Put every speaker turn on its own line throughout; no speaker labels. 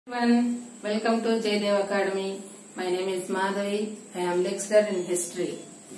everyone, welcome to Jaydev Academy. My name is Madhavi. I am lecturer in history.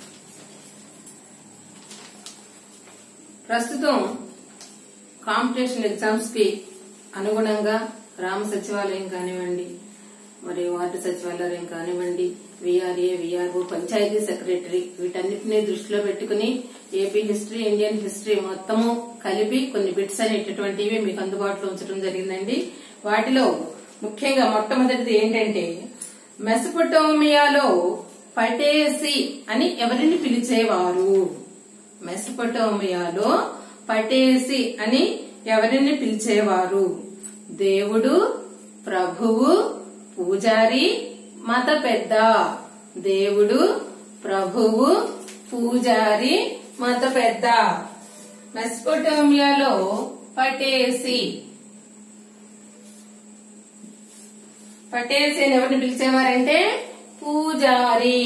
ప్రస్తుతం competition exams కి అనుగుణంగా గ్రామ సచివాలయం కానివ్వండి మరి వార్డు సచివాలయం కానివ్వండి విఆర్ఏ విఆర్ఓ పంచాయతీ సెక్రటరీ వీటన్నిటిని దృష్టిలో పెట్టుకుని ఏపీ హిస్టరీ ఇండియన్ హిస్టరీ మొత్తము కలిపి కొన్ని బిట్స్ అనేటటువంటివి మీకు అందుబాటులో ఉంచడం జరిగిందండి వాటిలో ముఖ్యంగా మొట్టమొదటిది ఏంటంటే మెసపటోమియాలో పటేసి అని ఎవరిని పిలిచేవారు మెసపటోమియాలో పటేసి అని ఎవరిని పిలిచేవారు దేవుడు ప్రభువు పూజారి మత పెద్ద దేవుడు ప్రభువు పూజారి మత పెద్ద మెస్పోటోమియాలో పటేసి పటేసి అని ఎవరిని పిలిచేవారంటే పూజారి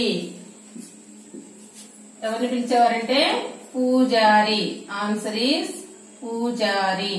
ఎవరిని పిలిచేవారంటే పూజారి ఆన్సర్ ఈస్ పూజారి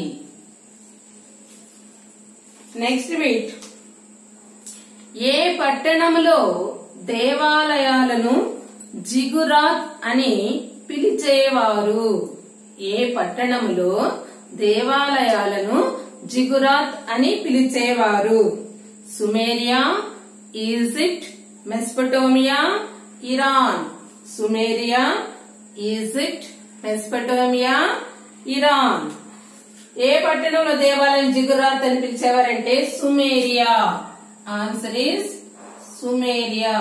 నెక్స్ట్ బిట్ ఏ పట్టణంలో దేవాలయాలను జిగురాత్ అని పిలిచేవారు ఏ పట్టణంలో దేవాలయాలను జిగురాత్ అని పిలిచేవారు Sumeria Egypt Mesopotamia Iran Sumeria Egypt Mesopotamia Iran ఏ పట్టణంలో దేవాలయం జిగురాత్ అని పిలిచేవారంటే Sumeria answer is Sumeria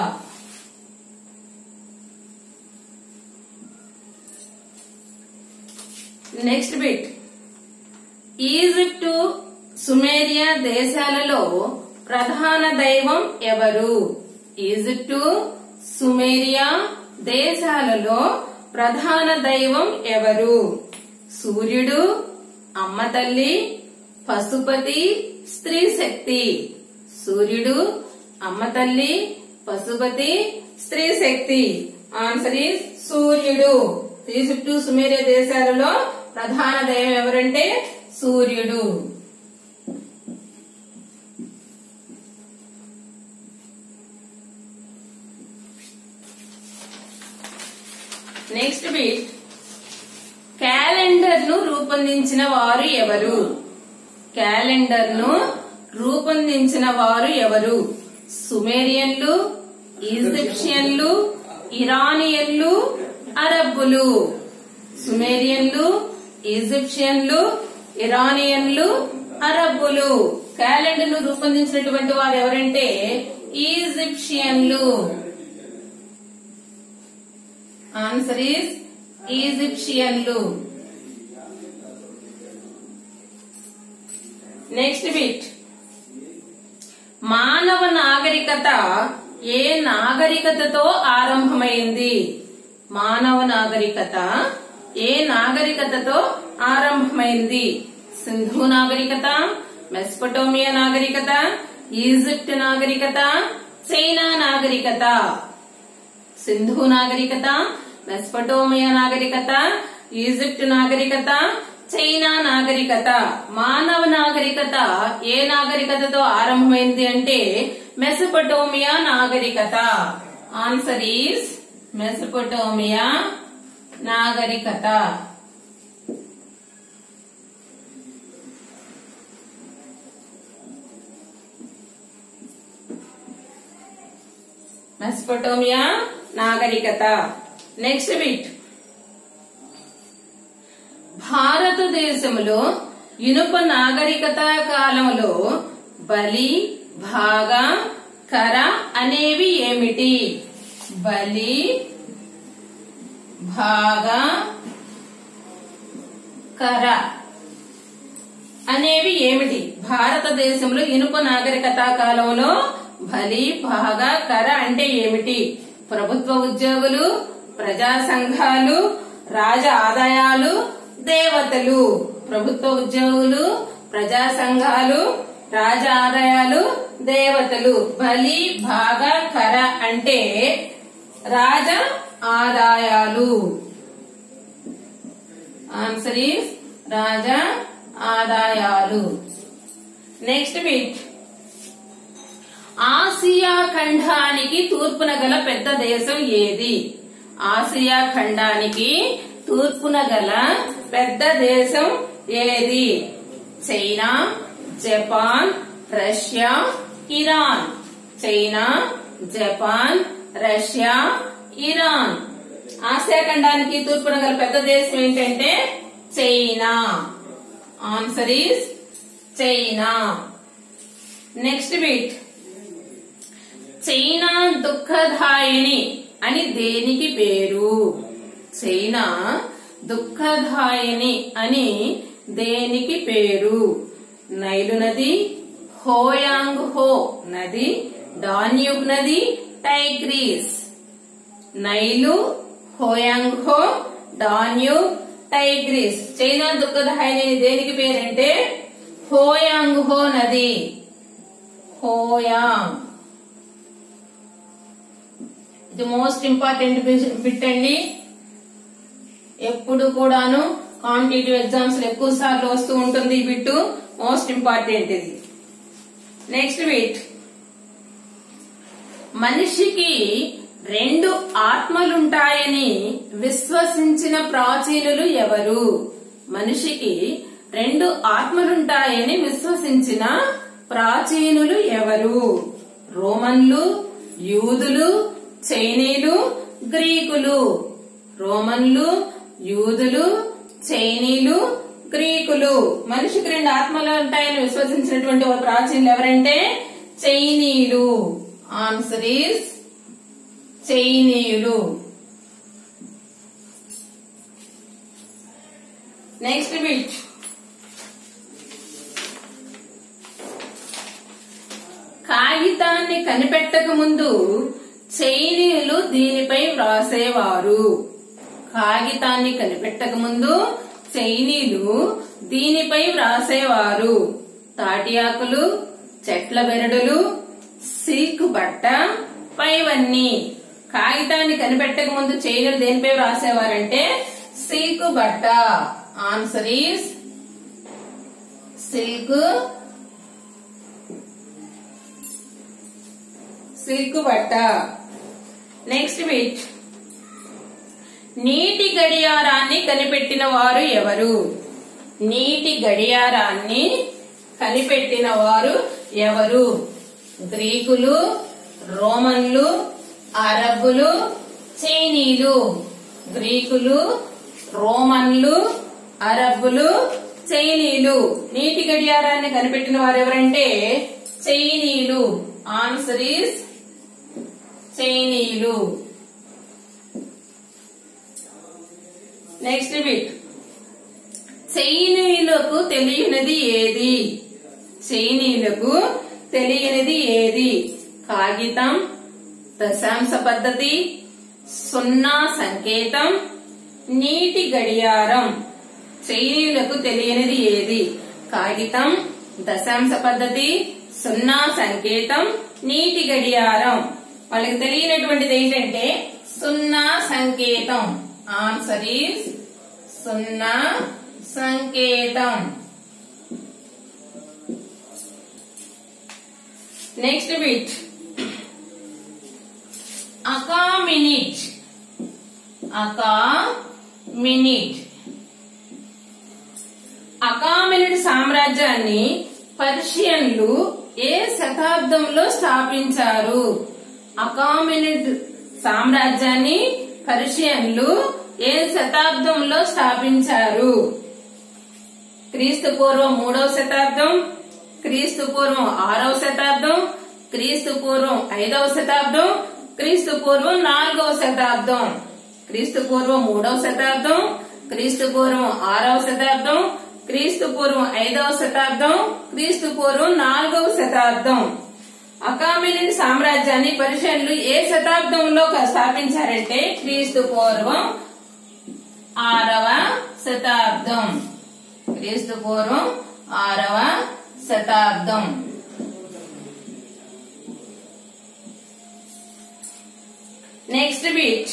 next bit Egypt Sumeria దేశాలలో ప్రధాన దైవం ఎవరు ఈజిప్టు సుమేరియా దేశాలలో ప్రధాన దైవం ఎవరు సూర్యుడు అమ్మ తల్లి పశుపతి స్త్రీ శక్తి సూర్యుడు అమ్మ తల్లి పశుపతి స్త్రీ శక్తి ఆన్సర్ ఈస్ సూర్యుడు ఈజిప్టు సుమేరియా దేశాలలో ప్రధాన దైవం ఎవరంటే సూర్యుడు నెక్స్ట్ బిట్ క్యాలెండర్ ను రూపొందించిన వారు ఎవరు క్యాలెండర్ ను రూపొందించిన వారు ఎవరు సుమేరియన్లు ఈజిప్షియన్లు ఇరానియన్లు అరబ్బులు సుమేరియన్లు ఈజిప్షియన్లు ఇరానియన్లు అరబ్బులు క్యాలెండర్ ను రూపొందించినటువంటి వారు ఎవరంటే ఈజిప్షియన్లు ఆన్సర్ ఈస్ ఈజిప్షియన్లు నెక్స్ట్ బిట్ మానవ నాగరికత ఏ నాగరికతతో ఆరంభమైంది మానవ నాగరికత ఏ నాగరికతతో ఆరంభమైంది సింధు నాగరికత మెస్పటోమియా నాగరికత ఈజిప్ట్ నాగరికత చైనా నాగరికత సింధు నాగరికత మెస్పటోమియా నాగరికత ఈజిప్ట్ నాగరికత చైనా నాగరికత మానవ నాగరికత ఏ నాగరికతతో ఆరంభమైంది అంటే మెసపటోమియా నాగరికత ఆన్సర్ ఈస్ మెసపటోమియా నాగరికత మెస్పటోమియా నాగరికత నెక్స్ట్ బిట్ భారతదేశంలో ఇనుప నాగరికత కాలంలో బలి భాగ కర అనేవి ఏమిటి బలి భాగ కర అనేవి ఏమిటి భారతదేశంలో ఇనుప నాగరికత కాలంలో బలి భాగ కర అంటే ఏమిటి ప్రభుత్వ ఉద్యోగులు ప్రజా సంఘాలు రాజ ఆదాయాలు దేవతలు ప్రభుత్వ ఉద్యోగులు ప్రజా సంఘాలు రాజ ఆదాయాలు దేవతలు బలి భాగ కర అంటే రాజ ఆదాయాలు ఆన్సర్ ఈస్ రాజ ఆదాయాలు నెక్స్ట్ బిట్ ఆసియా ఖండానికి తూర్పున గల పెద్ద దేశం ఏది ఆసియా ఖండానికి తూర్పున గల పెద్ద దేశం ఏది China Japan Russia Iran China Japan Russia Iran Asia ఖండానికి తూర్పున గల పెద్ద దేశం ఏంటంటే China answer is China next bit China దుఃఖదాయిని అని దేనికి పేరు చైనా దుఃఖదాయిని అని దేనికి పేరు నైలు నది హోయాంగ్ హో నది డాన్యూబ్ నది టైగ్రీస్ నైలు హోయాంగ్ హో డాన్యూబ్ టైగ్రీస్ చైనా దుఃఖదాయిని దేనికి పేరంటే హోయాంగ్ హో నది హోయాంగ్ ఇది మోస్ట్ ఇంపార్టెంట్ బిట్ అండి ఎప్పుడు కూడాను కాంపిటేటివ్ ఎగ్జామ్స్ ఎక్కువ సార్లు వస్తూ ఉంటుంది ఈ బిట్ మోస్ట్ ఇంపార్టెంట్ ఇది నెక్స్ట్ బిట్ మనిషికి రెండు ఆత్మలుంటాయని విశ్వసించిన ప్రాచీనులు ఎవరు మనిషికి రెండు ఆత్మలుంటాయని విశ్వసించిన ప్రాచీనులు ఎవరు రోమన్లు యూదులు చైనీలు గ్రీకులు రోమన్లు యూదులు చైనీలు గ్రీకులు మనిషికి రెండు ఆత్మలు ఉంటాయని విశ్వసించినటువంటి ఒక ప్రాచీనులు ఎవరంటే చైనీయులు ఆన్సర్ ఈస్ చైనీయులు నెక్స్ట్ బిట్ కాగితాన్ని కనిపెట్టక ముందు చైనీయులు దీనిపై వ్రాసేవారు కాగితాన్ని కనిపెట్టక ముందు చైనీయులు దీనిపై వ్రాసేవారు తాటి ఆకులు చెట్ల బెరడులు సిల్క్ బట్ట పైవన్నీ కాగితాన్ని కనిపెట్టక ముందు చైనీయులు దేనిపై వ్రాసేవారంటే సిల్క్ బట్ట ఆన్సర్ ఈస్ సిల్క్ సిల్క్ బట్ట నెక్స్ట్ బిట్ నీటి గడియారాన్ని కనిపెట్టిన వారు ఎవరు నీటి గడియారాన్ని కనిపెట్టిన వారు ఎవరు గ్రీకులు రోమన్లు అరబ్బులు చైనీలు గ్రీకులు రోమన్లు అరబ్బులు చైనీలు నీటి గడియారాన్ని కనిపెట్టిన వారు ఎవరంటే చైనీలు ఆన్సర్ ఈస్ చైనీయులు నెక్స్ట్ బిట్ చైనీయులకు తెలియనిది ఏది చైనీయులకు తెలియనిది ఏది కాగితం దశాంశ పద్ధతి సున్నా సంకేతం నీటి గడియారం చైనీయులకు తెలియనిది ఏది కాగితం దశాంశ పద్ధతి సున్నా సంకేతం నీటి గడియారం వాళ్ళకి తెలియనటువంటిది ఏంటంటే సున్నా సంకేతం ఆన్సర్ ఈస్ సున్నా సంకేతం next bit Achaemenid Achaemenid Achaemenid సామ్రాజ్యాన్ని పర్షియన్లు ఏ శతాబ్దంలో స్థాపించారు అకామినిడ్ సామ్రాజ్యాన్ని పర్షియన్లు ఏ శతాబ్దంలో స్థాపించారు క్రీస్తు పూర్వం మూడవ శతాబ్దం క్రీస్తు పూర్వం ఆరవ శతాబ్దం క్రీస్తు పూర్వం ఐదవ శతాబ్దం క్రీస్తు పూర్వం నాలుగవ శతాబ్దం క్రీస్తు పూర్వం మూడవ శతాబ్దం క్రీస్తు పూర్వం ఆరవ శతాబ్దం క్రీస్తు పూర్వం ఐదవ శతాబ్దం క్రీస్తు పూర్వం నాలుగవ శతాబ్దం అకామిలిన్ సామ్రాజ్యాన్ని పర్షియన్లు ఏ శతాబ్దంలో స్థాపించారంటే క్రీస్తు పూర్వం ఆరవ శతాబ్దం క్రీస్తు పూర్వం ఆరవ శతాబ్దం నెక్స్ట్ బిట్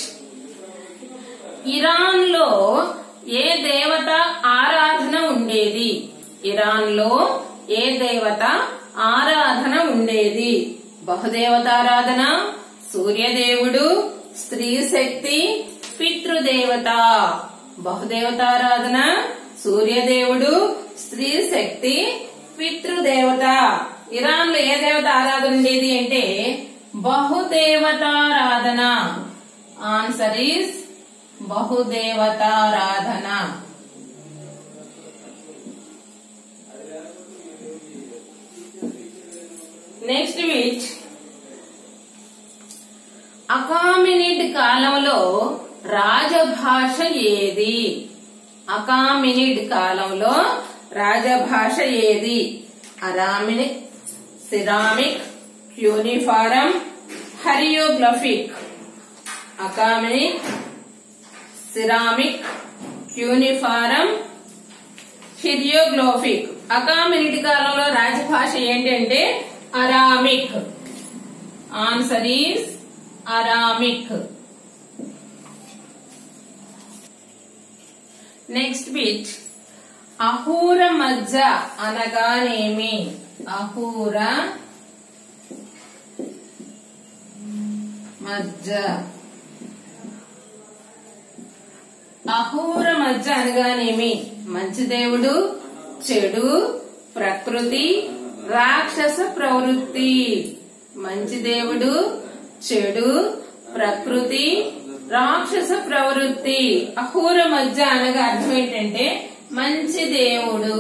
ఇరాన్ లో ఏ దేవత ఆరాధన ఉండేది ఇరాన్ లో ఏ దేవత ఆరాధన ఉండేది బహుదేవతారాధన సూర్యదేవుడు స్త్రీ శక్తి పితృదేవత బహుదేవతారాధన సూర్యదేవుడు స్త్రీ శక్తి పితృదేవత ఇరాన్ లో ఏ దేవత ఆరాధన ఉండేది అంటే బహుదేవతారాధన ఆన్సర్ ఈస్ బహుదేవతారాధన నెక్స్ట్ విచ్ అకామినిడ్ కాలంలో రాజభాష ఏది అకామినిడ్ కాలంలో రాజభాష ఏది Aramaic ceramic cuneiform hieroglyphic Aramaic ceramic cuneiform hieroglyphic Achaemenid కాలంలో రాజభాష ఏంటంటే Aramaic answer is Aramaic next bit Ahura Mazda అనగానేమి అహూర మజ్జ అహూర మజ్జ అనగానేమి మంచి దేవుడు చెడు ప్రకృతి రాక్షస ప్రవృత్తి మంచి దేవుడు చెడు ప్రకృతి రాక్షస ప్రవృత్తి అహూర మధ్య అనగా అర్థం ఏంటంటే మంచి దేవుడు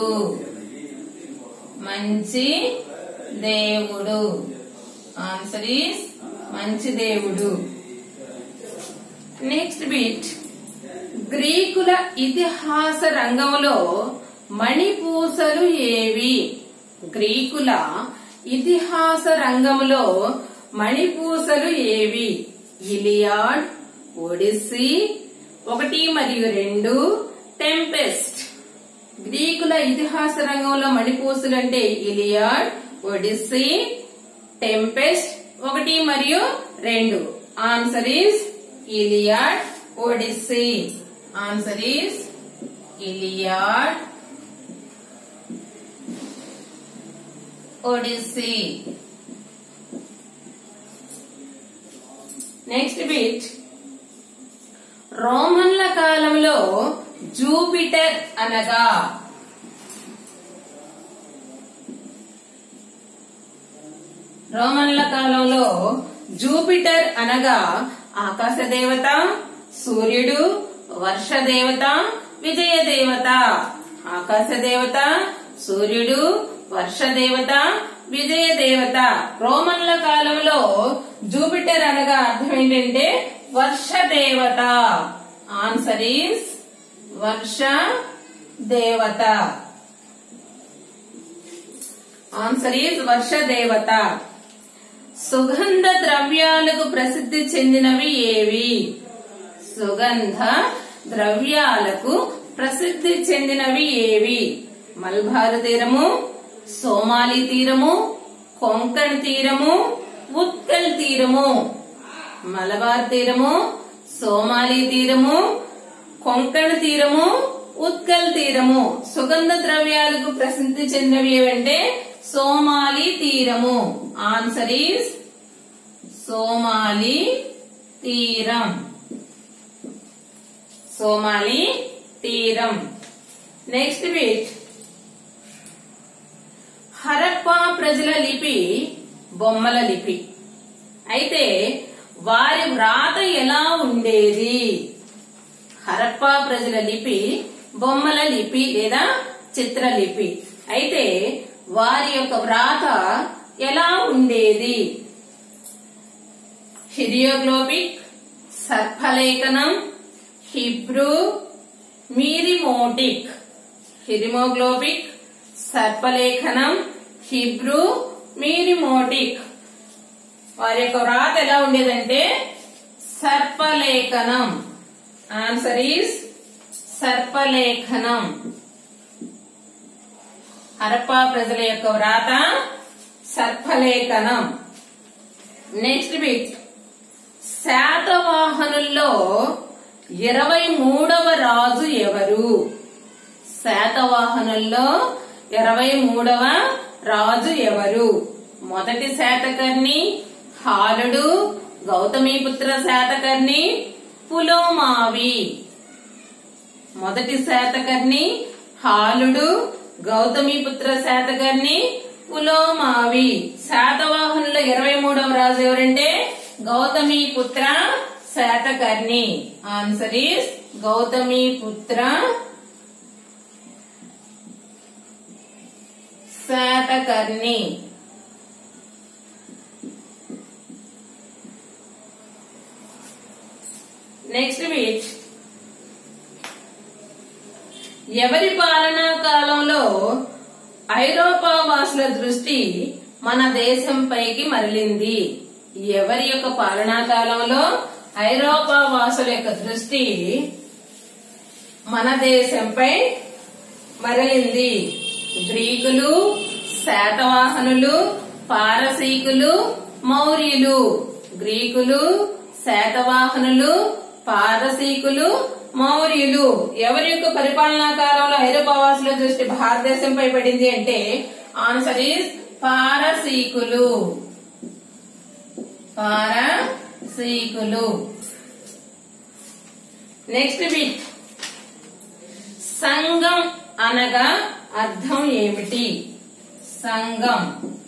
మంచి దేవుడు ఆన్సర్ ఈస్ మంచి దేవుడు నెక్స్ట్ బిట్ గ్రీకుల ఇతిహాస రంగంలో మణిపూసలు ఏవి గ్రీకుల ఇతిహాస రంగంలో మణిపూసలు ఏవి ఇలియాడ్ ఒడిస్సీ ఒకటి మరియు రెండు టెంపెస్ట్ గ్రీకుల ఇతిహాస రంగంలో మణిపూసలు అంటే ఇలియాడ్ ఒడిస్సీ టెంపెస్ట్ ఒకటి మరియు రెండు answer is Iliad Odyssey answer is Iliad Odyssey next bit రోమన్ల కాలంలో జూపిటర్ అనగా రోమన్ల కాలంలో జూపిటర్ అనగా ఆకాశ దేవత సూర్యుడు వర్ష దేవత విజయ దేవత ఆకాశ దేవత సూర్యుడు వర్ష దేవత విజయ దేవత రోమన్ల కాలంలో జూపిటర్ అనగా అర్థం ఏంటంటే వర్ష దేవత ఆన్సర్ ఈస్ వర్ష దేవత ఆన్సర్ ఈజ్ వర్ష దేవత సుగంధ ద్రవ్యాలకు ప్రసిద్ధి చెందినవి ఏవి సుగంధ ద్రవ్యాలకు ప్రసిద్ధి చెందినవి ఏవి మల్బారు తీరము సోమాలి తీరము కొంకణ్ తీరము ఉత్కల్ తీరము మలబార్ తీరము సోమాలి తీరము కొంకణ్ తీరము ఉత్కల్ తీరము సుగంధ ద్రవ్యాలకు ప్రసిద్ధి చెందినవి ఏవంటే సోమాలి తీరము ఆన్సర్ ఈస్ సోమాలి తీరం సోమాలి తీరం నెక్స్ట్ బిట్ హరప్పా ప్రజల లిపి బొమ్మల లిపి అయితే వారి వ్రాత ఎలా ఉండేది హరప్పా ప్రజల లిపి బొమ్మల లిపి లేదా చిత్రలిపి అయితే వారి యొక్క వ్రాత ఎలా ఉండేది హిరియోగ్లోపిక్ సర్పలేఖనం హిబ్రూ మీరిమోటిక్ హిరిమోగ్లోపిక్ సర్పలేఖనం హిబ్రూ మీరిమోటిక్ వారి యొక్క వ్రాత ఎలా ఉండేదంటే సర్పలేఖనం ఆన్సర్ ఈస్ సర్పలేఖనం హరప్పా ప్రజల యొక్క వ్రాత సర్పలేఖనం నెక్స్ట్ బిట్ శాతవాహనుల్లో ఇరవై మూడవ రాజు ఎవరు శాతవాహనుల్లో ఇరవై మూడవ రాజు ఎవరు మొదటి శాతకర్ణి హాలుడు గౌతమీపుత్ర శాతకర్ణి పులోమావి మొదటి శాతకర్ణి హాలుడు గౌతమీపుత్ర శాతకర్ణి పులోమావి శాతవాహనుల ఇరవై మూడవ రాజు ఎవరంటే Gautamiputra Satakarni answer is Gautamiputra Satakarni next which ఎవరి పాలనా కాలంలో ఐరోపా వాసుల దృష్టి మన దేశంపైకి మరలింది ఎవరి యొక్క పాలనా కాలంలో ఐరోపా వాసుల యొక్క దృష్టి మన దేశంపై మరలింది గ్రీకులు శాతవాహనులు పారసీకులు మౌర్యులు గ్రీకులు శాతవాహనులు పారసీకులు మౌర్యులు ఎవరి యొక్క పరిపాలనా కాలంలో ఐరోపా వాసుల దృష్టి భారతదేశంపై పడింది అంటే ఆన్సర్ ఈస్ పారసీకులు పారసీకులు నెక్స్ట్ బిట్ సంఘం అనగా అర్థం ఏమిటి సంఘం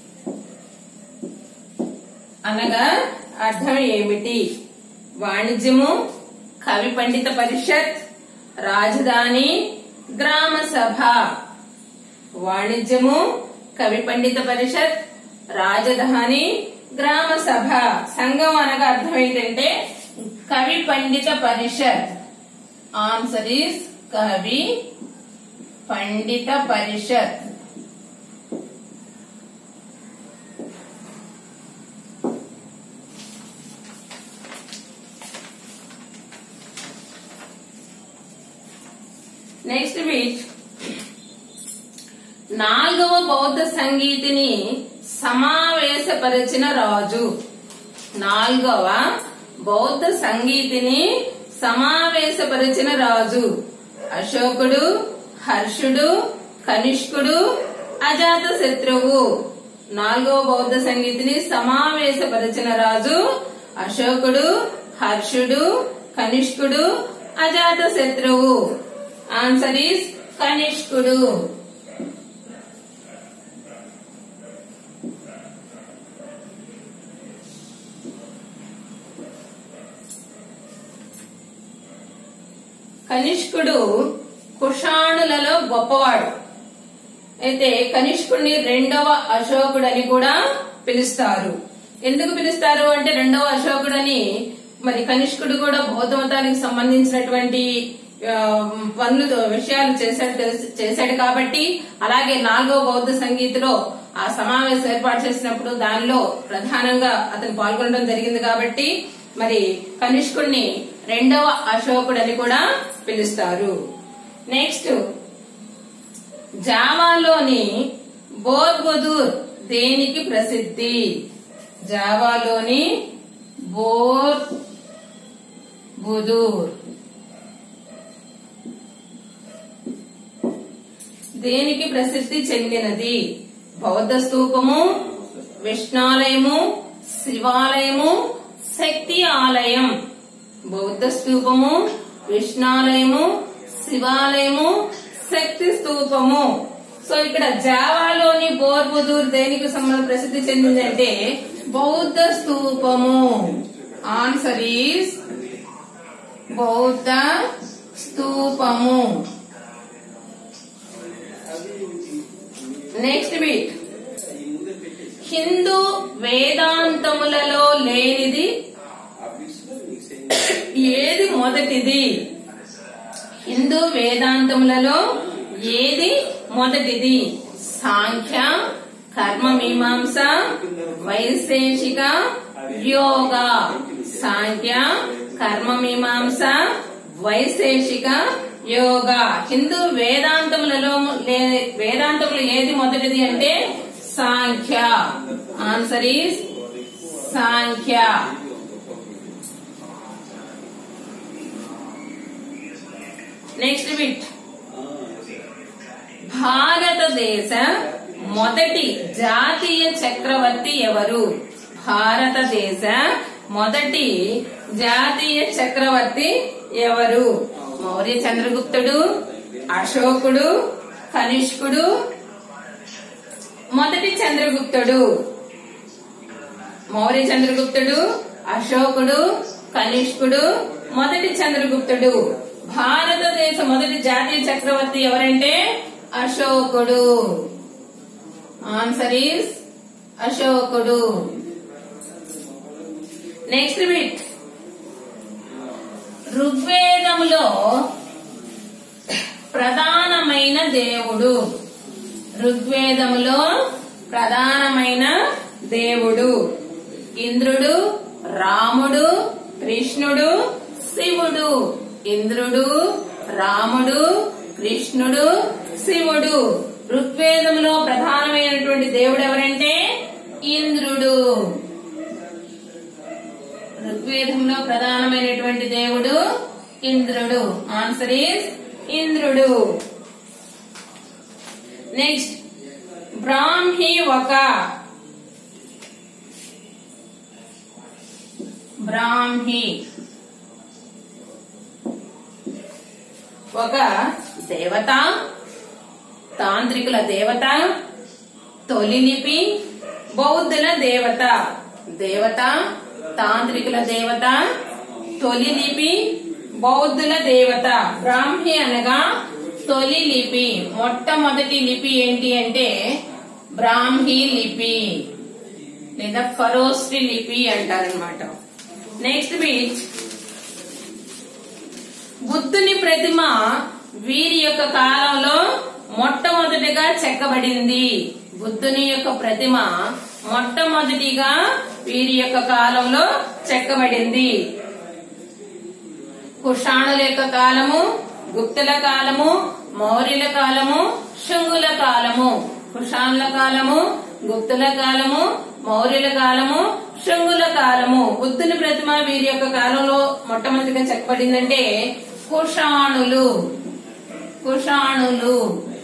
అనగా అర్థం ఏమిటి వాణిజ్యము కవి పండిత పరిషత్ రాజధాని గ్రామ సభ వాణిజ్యము కవి పండిత పరిషత్ రాజధాని గ్రామ సభ సంఘం అనగా అర్థం ఏంటంటే కవి పండిత పరిషత్ ఆన్సర్ ఈస్ కవి పండిత పరిషత్ నెక్స్ట్ వీక్ నాలుగవ బౌద్ధ సంగీతిని సమావేశపరిచిన రాజు నాలుగవ బౌద్ధ సంగీతిని సమావేశపరిచిన రాజు అశోకుడు హర్షుడు కనిష్కుడు అజాత శత్రువు నాలుగవ బౌద్ధ సంగీతిని సమావేశపరిచిన రాజు అశోకుడు హర్షుడు కనిష్కుడు అజాత శత్రువు ఆన్సర్ ఈస్ కనిష్కుడు కనిష్కుడు కుషాణులలో గొప్పవాడు అయితే కనిష్కుడిని రెండవ అశోకుడని కూడా పిలుస్తారు ఎందుకు పిలుస్తారు అంటే రెండవ అశోకుడని మరి కనిష్కుడు కూడా బౌద్ధ మతానికి సంబంధించినటువంటి ఆ, పనులు విషయాలు చేశాడు తెలుసు- చేశాడు కాబట్టి అలాగే నాలుగవ బౌద్ధ సంగీతిలో ఆ సమావేశం ఏర్పాటు చేసినప్పుడు దానిలో ప్రధానంగా అతను పాల్గొనడం జరిగింది కాబట్టి మరి కనిష్కుడిని రెండవ అశోకుడని కూడా పిలుస్తారు నెక్స్ట్ జావాలోని బోర్బుదూర్ దేనికి ప్రసిద్ధి జావాలోని బోర్ బుదూర్ దేనికి ప్రసిద్ధి చెందినది బౌద్ధ స్తూపము విష్ణాలయము శివాలయము శక్తి ఆలయం బౌద్ధ స్తూపము విష్ణాలయము శివాలయము శక్తి స్తూపము సో ఇక్కడ జావాలోని బోర్బుదూర్ దేనికి సంబంధ ప్రసిద్ధి చెందిందంటే బౌద్ధ స్తూపము ఆన్సర్ ఈస్ బౌద్ధ స్తూపము నెక్స్ట్ వీక్ హిందూ వేదాంతములలో లేనిది ఏది మొదటిది హిందూ వేదాంతములలో ఏది మొదటిది సాంఖ్య కర్మ మీమాంస వైశేషిక యోగ సాంఖ్య కర్మ మీమాంస వైశేషిక యోగ హిందూ వేదాంతములలో లే- వేదాంతములు ఏది మొదటిది అంటే Sankhya answer is Sankhya next bit భారతదేశ మొదటి జాతీయ చక్రవర్తి ఎవరు భారతదేశ మొదటి జాతీయ చక్రవర్తి ఎవరు మౌర్య చంద్రగుప్తుడు అశోకుడు కనిష్కుడు మొదటి చంద్రగుప్తుడు మౌర్య చంద్రగుప్తుడు అశోకుడు కనిష్కుడు మొదటి చంద్రగుప్తుడు భారతదేశ మొదటి జాతీయ చక్రవర్తి ఎవరంటే అశోకుడు ఆన్సర్ ఈస్ అశోకుడు నెక్స్ట్ బిట్ ఋగ్వేదములో ప్రధానమైన దేవుడు ఋగ్వేదములో ప్రధానమైన దేవుడు ఇంద్రుడు రాముడు కృష్ణుడు శివుడు ఇంద్రుడు రాముడు కృష్ణుడు శివుడు ఋగ్వేదంలో ప్రధానమైనటువంటి దేవుడు ఎవరంటే ఇంద్రుడు ఋగ్వేదంలో ప్రధానమైనటువంటి దేవుడు ఇంద్రుడు ఆన్సర్ ఈస్ ఇంద్రుడు నెక్స్ట్ బ్రాహ్మి ఒక బ్రాహ్మి ఒక దేవత తాంత్రికుల దేవత తొలి లిపి బౌద్ధుల దేవత దేవత తాంత్రికుల దేవత తొలి లిపి బౌద్ధుల దేవత బ్రాహ్మి అనగా తొలి లిపి మొట్టమొదటి లిపి ఏంటి అంటే బ్రాహ్మీ లిపి లేదా ఫరోస్టి లిపి అంటారనమాట నెక్స్ట్ బీచ్ బుద్ధుని ప్రతిమ వీరి యొక్క కాలంలో మొట్టమొదటిగా చెక్కబడింది బుద్ధుని యొక్క ప్రతిమ మొట్టమొదటిగా వీరి యొక్క కాలంలో చెక్కబడింది కుషాణుల యొక్క కాలము గుప్తుల కాలము మౌర్యుల కాలము శుంగుల కాలము కుషాణుల కాలము గుప్తుల కాలము మౌర్యుల కాలము శుంగుల కాలము బుద్ధుని ప్రతిమ వీరి యొక్క కాలంలో మొట్టమొదటిగా చెక్కబడిందంటే కుషాణులు కుషాణులు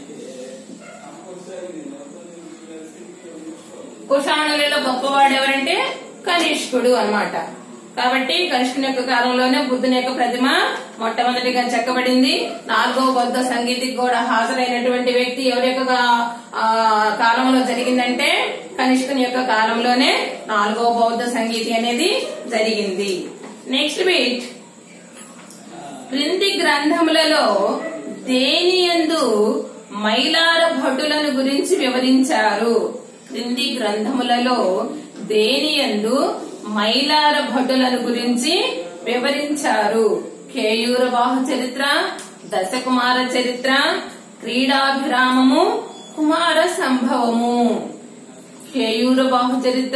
కుషాణులలో గొప్పవాడు ఎవరంటే కనిష్కుడు అన్నమాట కాబట్టి కనిష్కుని యొక్క కాలంలోనే బుద్ధుని యొక్క ప్రతిమ మొట్టమొదటిగా చెక్కబడింది నాలుగో బౌద్ధ సంగీతికి కూడా హాజరైనటువంటి వ్యక్తి ఎవరి యొక్క కా- ఆ, కాలంలో జరిగిందంటే కనిష్కుని యొక్క కాలంలోనే నాలుగో బౌద్ధ సంగీతి అనేది జరిగింది నెక్స్ట్ బీట్ క్రింది గ్రంథములలో దేని యందు మైలార భటులను గురించి వివరించారు క్రింది గ్రంథములలో దేని యందు మైలార భటులను గురించి వివరించారు కేయూర బాహు చరిత్ర దశకుమార చరిత్ర క్రీడాభిరామము కుమార సంభవము కేయూర బాహు చరిత్ర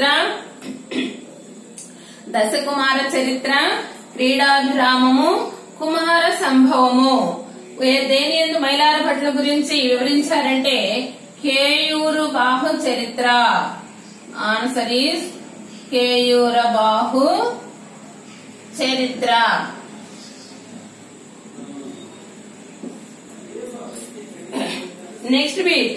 దశకుమార చరిత్ర క్రీడాభిరామము కుమార సంభవము ఏ- దేని ఎందు మైలార భట్ల గురించి వివరించారంటే కేయూరు బాహు చరిత్ర answer is Keyura Bahu Charitra next beat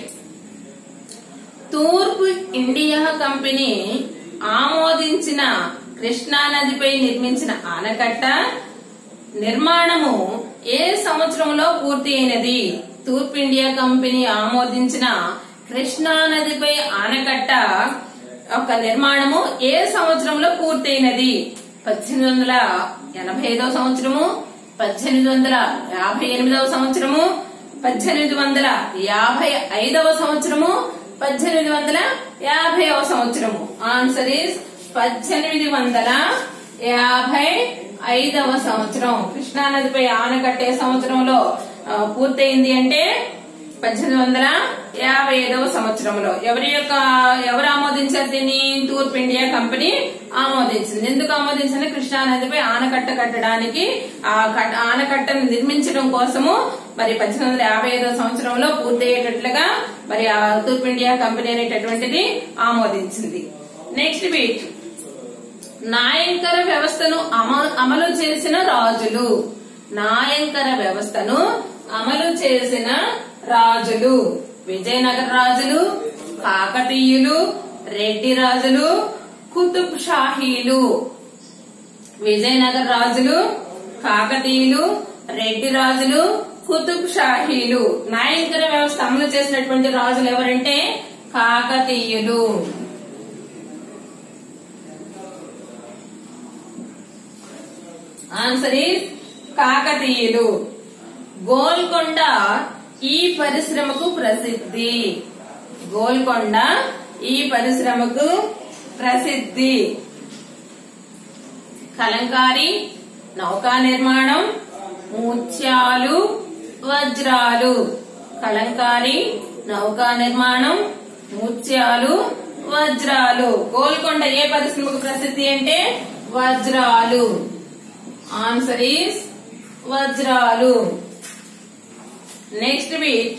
తూర్పు ఇండియా కంపెనీ ఆమోదించిన కృష్ణా నదిపై నిర్మించిన ఆనకట్ట నిర్మాణము ఏ సంవత్సరంలో పూర్తి అయినది తూర్పు ఇండియా కంపెనీ ఆమోదించిన కృష్ణా నదిపై ఆనకట్ట యొక్క నిర్మాణము ఏ సంవత్సరంలో పూర్తయినది పద్దెనిమిది వందల ఎనభై ఐదవ సంవత్సరము పద్దెనిమిది వందల యాభై ఎనిమిదవ సంవత్సరము పద్దెనిమిది వందల యాభై ఐదవ సంవత్సరము పద్దెనిమిది వందల యాభైవ సంవత్సరము ఆన్సర్ ఇస్ పద్దెనిమిది వందల యాభై ఐదవ సంవత్సరం కృష్ణానదిపై ఆనకట్టే సంవత్సరంలో ఆ, పూర్తయింది అంటే పద్దెనిమిది వందల యాభై ఐదవ సంవత్సరంలో ఎవరి యొక్క ఎవరు ఆమోదించారు దీన్ని తూర్పు ఇండియా కంపెనీ ఆమోదించింది ఎందుకు ఆమోదించింది కృష్ణా నదిపై ఆనకట్ట కట్టడానికి ఆ కట్- ఆనకట్టను నిర్మించడం కోసము మరి పద్దెనిమిది వందల యాభై ఐదవ సంవత్సరంలో పూర్తయ్యేటట్లుగా మరి ఆ తూర్పు ఇండియా కంపెనీ అనేటటువంటిది ఆమోదించింది నెక్స్ట్ బీట్ నాయంకర వ్యవస్థను అమ- అమలు చేసిన రాజులు నాయంకర వ్యవస్థను అమలు చేసిన రాజులు విజయనగర రాజులు కాకతీయులు రెడ్డి రాజులు కుతుబ్ షాహీలు విజయనగర రాజులు కాకతీయులు రెడ్డి రాజులు కుతుబ్ షాహీలు నాయకర వ్యవస్థ అమలు చేసినటువంటి రాజులు ఎవరంటే కాకతీయులు ఆన్సర్ ఈస్ కాకతీయులు గోల్కొండ ఈ పరిశ్రమకు ప్రసిద్ధి గోల్కొండ ఈ పరిశ్రమకు ప్రసిద్ధి కలంకారి నౌకా నిర్మాణం ముత్యాలు వజ్రాలు కలంకారి నౌకా నిర్మాణం ముత్యాలు వజ్రాలు గోల్కొండ ఏ పరిశ్రమకు ప్రసిద్ధి అంటే వజ్రాలు ఆన్సర్ ఈస్ వజ్రాలు నెక్స్ట్ వీక్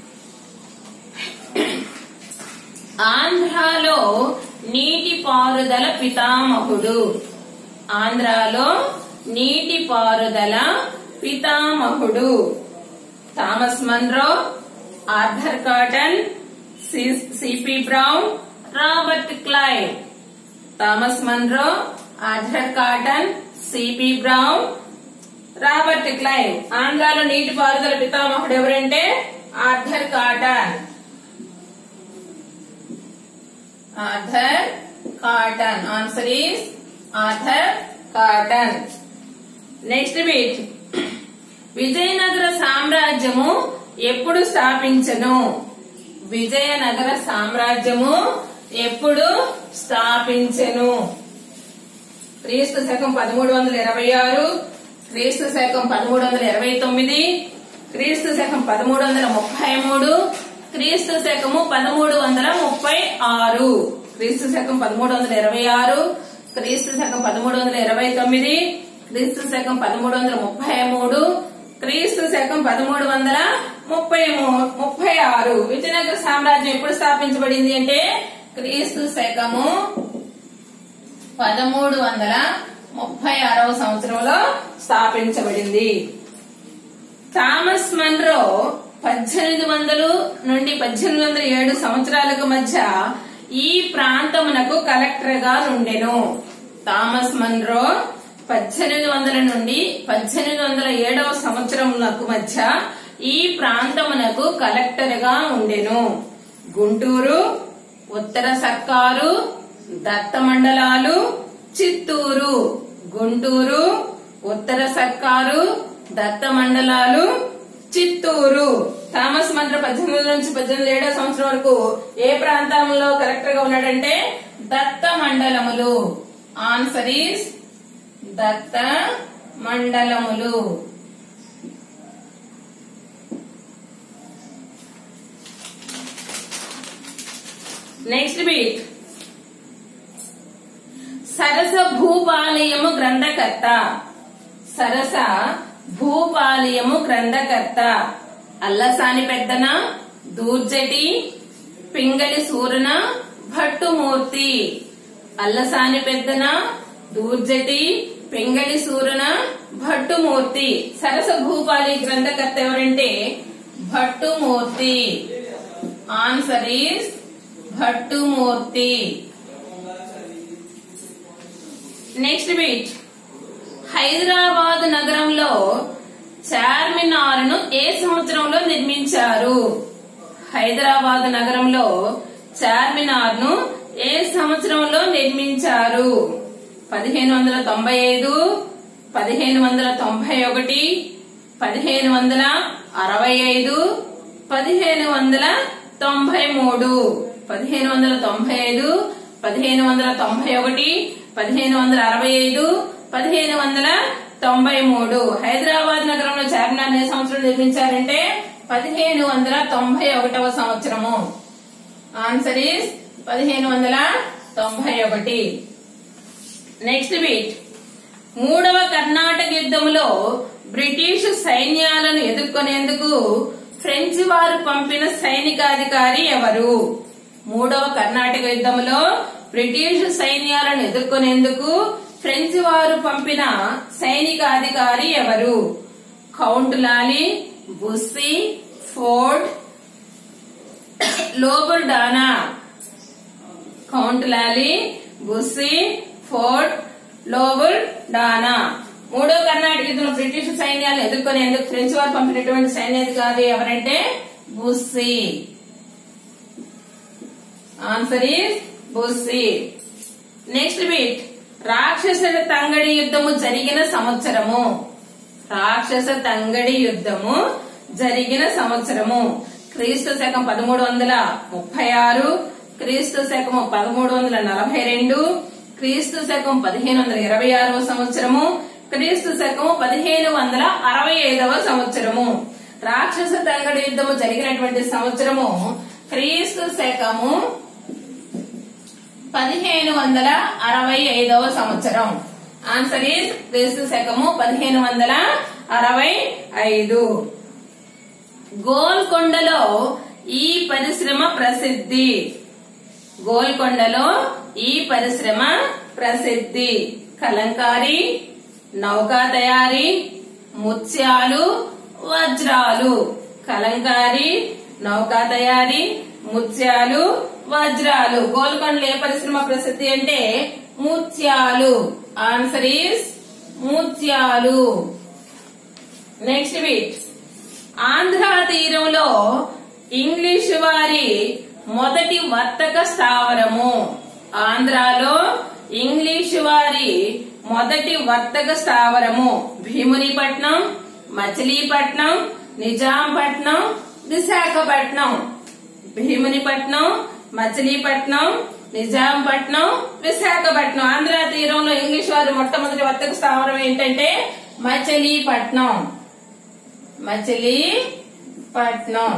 ఆంధ్రాలో నీటి పారుదల పితామహుడు ఆంధ్రాలో నీటి పారుదల పితామహుడు Thomas Munro Arthur Cotton CP Brown Robert Clive Thomas Munro Arthur Cotton CP Brown Robert Clive ఆంధ్రాలో నీటి పారుదల పితామహుడు ఎవరంటే Arthur Cotton Arthur Cotton answer is Arthur Cotton next beat Vijayanagara సామ్రాజ్యము ఎప్పుడు స్థాపించను విజయనగర సామ్రాజ్యము ఎప్పుడు స్థాపించెను క్రీస్తు శకం పదమూడు వందల ఇరవై ఆరు క్రీస్తు శకం పదమూడు వందల ఇరవై తొమ్మిది క్రీస్తు శకం పదమూడు వందల ముప్పై మూడు క్రీస్తు శకము పదమూడు వందల ముప్పై ఆరు క్రీస్తు శకం పదమూడు వందల ఇరవై ఆరు క్రీస్తు శకం పదమూడు వందల ఇరవై తొమ్మిది క్రీస్తు శకం పదమూడు వందల ముప్పై మూడు క్రీస్తు శకం పదమూడు వందల ముప్పై మూ- ముప్పై ఆరు విజయనగర సామ్రాజ్యం ఎప్పుడు స్థాపించబడింది అంటే క్రీస్తు శకము పదమూడు వందల ముప్పై ఆరవ సంవత్సరంలో స్థాపించబడింది థామస్ మన్రో పద్దెనిమిది వందలు నుండి పద్దెనిమిది వందల ఏడు సంవత్సరాలకు మధ్య ఈ ప్రాంతమునకు కలెక్టర్ గా ఉండెను థామస్ మన్రో పద్దెనిమిది వందల నుండి పద్దెనిమిది వందల ఏడవ సంవత్సరములకు మధ్య ఈ ప్రాంతమునకు కలెక్టర్ గా ఉండెను గుంటూరు ఉత్తర సర్కారు దత్త మండలాలు చిత్తూరు గుంటూరు ఉత్తర సర్కారు దత్త మండలాలు చిత్తూరు థామస్ మంత్ర పద్దెనిమిది నుంచి పద్దెనిమిది ఏడో సంవత్సరం వరకు ఏ ప్రాంతంలో కలెక్టర్ గా ఉన్నాడంటే దత్త మండలములు ఆన్సర్ ఈస్ దత్త మండలములు నెక్స్ట్ బీట్ సరస భూపాలయము గ్రంథకర్త సరస భూపాలయము గ్రంథకర్త అల్లసాని పెద్దన దూర్జటి పింగళి సూరన భట్టుమూర్తి అల్లసాని పెద్దన దూర్జటి పింగళి సూరన భట్టుమూర్తి సరస భూపాలి గ్రంథకర్త ఎవరంటే Bhattumurthy answer is Bhattumurthy next beat Hyderabad నగరంలో చార్మినార్ ను ఏ సంవత్సరంలో నిర్మించారు హైదరాబాద్ నగరంలో చార్మినార్ ను ఏ సంవత్సరంలో నిర్మించారు పదిహేను వందల తొంభై ఐదు పదిహేను వందల తొంభై ఒకటి పదిహేను వందల అరవై ఐదు పదిహేను వందల తొంభై మూడు పదిహేను వందల తొంభై ఐదు పదిహేను వందల తొంభై ఒకటి పదిహేను వందల అరవై ఐదు పదిహేను వందల తొంభై మూడు హైదరాబాద్ నగరంలో చార్మినార్ ఏ సంవత్సరం నిర్మించారంటే పదిహేను వందల తొంభై ఒకటవ సంవత్సరము ఆన్సర్ ఈస్ పదిహేను వందల తొంభై ఒకటి నెక్స్ట్ బీట్ మూడవ కర్ణాటక యుద్ధంలో బ్రిటిష్ సైన్యాలను ఎదుర్కొనేందుకు ఫ్రెంచ్ వారు పంపిన సైనికాధికారి ఎవరు మూడవ కర్ణాటక యుద్ధంలో బ్రిటిష్ సైన్యాలను ఎదుర్కొనేందుకు ఫ్రెంచ్ వారు పంపిన సైనికాధికారి ఎవరు కౌంట్ లాలి బుస్సీ ఫోర్డ్ లోబుల్ డానా కౌంట్ లాలి బుస్సి ఫోర్ట్ లోబుల్ డానా మూడో కర్ణాటక యుద్ధంలో బ్రిటిష్ సైన్యాలు ఎదుర్కొనేందుకు ఫ్రెంచ్ వారు పంపినటువంటి సైన్యాధికారి ఎవరంటే Bussy answer is Bussy next bit రాక్షసుల తంగడి యుద్ధము జరిగిన సంవత్సరము రాక్షస తంగడి యుద్ధము జరిగిన సంవత్సరము క్రీస్తు శకం పదమూడు వందల ముప్పై ఆరు క్రీస్తు శకము పదమూడు వందల నలభై రెండు క్రీస్తు శకం పదిహేను వందల ఇరవై ఆరవ సంవత్సరము క్రీస్తు శకము పదిహేను వందల అరవై ఐదవ సంవత్సరము రాక్షస తంగడి యుద్ధము జరిగినటువంటి సంవత్సరము క్రీస్తు శకము పదిహేను వందల అరవై ఐదవ సంవత్సరం ఆన్సర్ ఈస్ క్రీస్తు శకము పదిహేను వందల అరవై ఐదు గోల్కొండలో ఈ పరిశ్రమ ప్రసిద్ధి గోల్కొండలో ఈ పరిశ్రమ ప్రసిద్ధి కలంకారీ నౌకా తయారీ ముత్యాలు వజ్రాలు కలంకారీ నౌకా తయారీ ముత్యాలు వజ్రాలు గోల్కొండలో ఏ పరిశ్రమ ప్రసిద్ధి అంటే ముత్యాలు ఆన్సర్ ఈస్ ముత్యాలు నెక్స్ట్ వీట్ ఆంధ్ర తీరంలో ఇంగ్లీష్ వారి మొదటి వర్తక స్థావరము ఆంధ్రాలో ఇంగ్లీష్ వారి మొదటి వర్తక స్థావరము భీమునిపట్నం మచిలీపట్నం నిజాంపట్నం విశాఖపట్నం భీమునిపట్నం మచిలీపట్నం నిజాంపట్నం విశాఖపట్నం ఆంధ్ర తీరంలో ఇంగ్లీష్ వారి మొట్టమొదటి వర్తక స్థావరం ఏంటంటే మచిలీపట్నం మచిలీపట్నం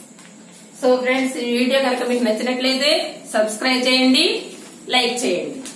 సో ఫ్రెండ్స్ ఈ వీడియో కనుక మీకు నచ్చినట్లయితే సబ్స్క్రైబ్ చేయండి లైక్ చేయండి